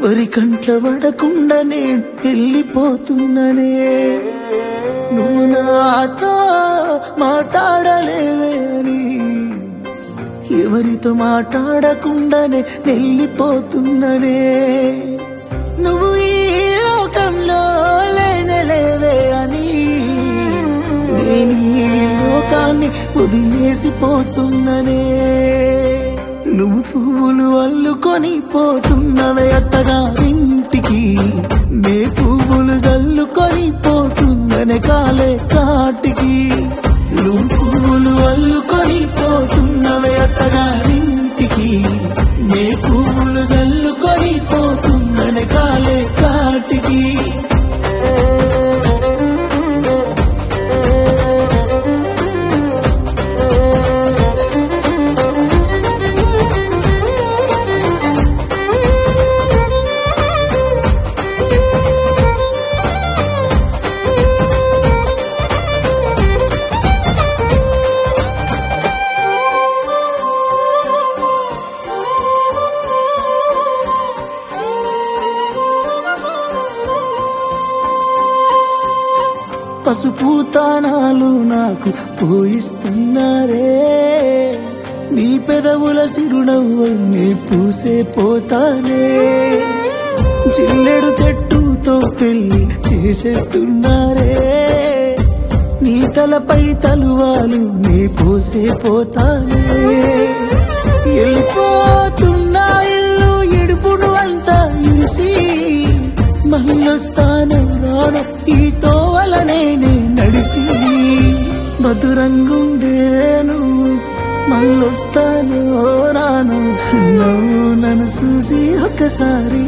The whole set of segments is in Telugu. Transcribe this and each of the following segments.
ఎవరి కంట్ల పడకుండా నేను వెళ్ళిపోతున్ననే నువ్వు నాతో మాట్లాడలేదే అని ఎవరితో మాట్లాడకుండానే వెళ్ళిపోతున్ననే నువ్వు ఈ లోకంలో లేనలేవే అని నేను ఈ లోకాన్ని వదిలేసిపోతున్ననే నువ్వు పువ్వులు అల్లుకొని పోతున్నవే అత్తగారింటికి నే పువ్వులు జల్లుకొని పోతున్ననే కాలే కాటికి నువ్వు పువ్వులు అల్లుకొని పోతున్నవే అత్తగారింటికి నే పువ్వులు జల్లుకొని పోతున్ననే కాలే కాటికి పసుపు తానాలు నాకు పోయిస్తున్నారే నీ పెదవుల సిరునవ్వు నీ పూసే పోతానే జిల్లెడు చెట్టుతో పెళ్లి చేసేస్తున్నారే నీ తలపై తలువాలు నీ పోసే పోతానే వెళ్ళిపోతున్నా ఇల్లు ఇడుపును అంతా ఇడిసి మళ్ళొస్తాను రాను ఈ తోవలనే నే నడిసి మధురంగుండేను మళ్ళొస్తాను రాను నువ్వు నన్ను చూసి ఒకసారి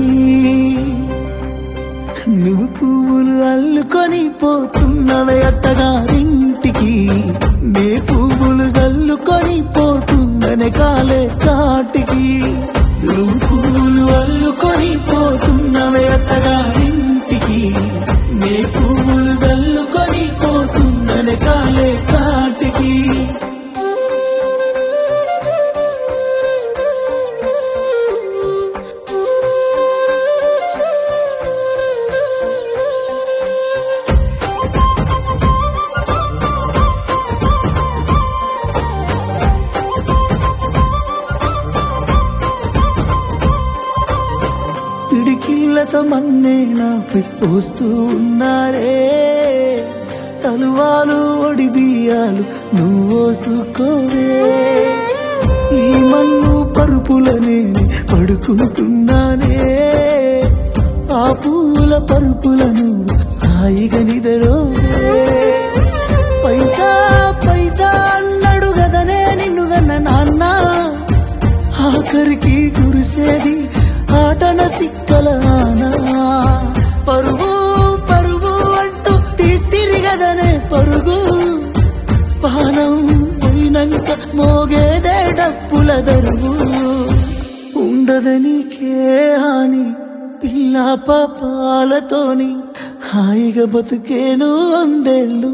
నువ్వు పువ్వులు అల్లుకొని పోతున్నవే అత్తగారింటికి నే పువ్వులు జల్లుకొని పోతున్ననే కాలే కాటికి నువ్వు పువ్వులు అల్లుకొని పోతున్నవే అత్తగారింటికి నే పువ్వులు జల్లుకొని పోతున్ననే కాలే కాటికి పిడికిళ్ళతో మన్నే నాపై పోస్తూ ఉన్నారే తలువాలు ఒడి బియ్యాలు నువ్వోసుకోవే ఈ మన్ను పరుపులనే పడుకుంటున్నానే ఆ పూల పరుపులను హాయిగా నిదరోవే పైసా పైసా అన్నాడు గదనే నిన్ను గన్న నాన్న ఆఖరికి కురిసేది ఆటన సిక్కలానా పరుగు పరుగు అంటూ తీస్తిరిగదనే పరుగు పానం పోయినంక మోగేదే డప్పుల దరుగు ఉండదనికే హాని పిల్ల పాపాలతోని హాయిగా బతుకేను అందేళ్ళు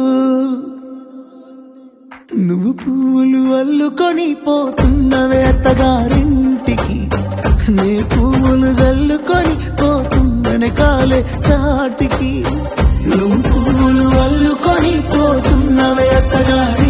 నువ్వు పూలు అల్లుకొని పోతున్నవే అత్తగారింటికి నే పూలు జల్లుకొని పోతున్ననే కాలే కాటికి నువ్వు పూలు అల్లుకొని పోతున్నవే అత్తగారి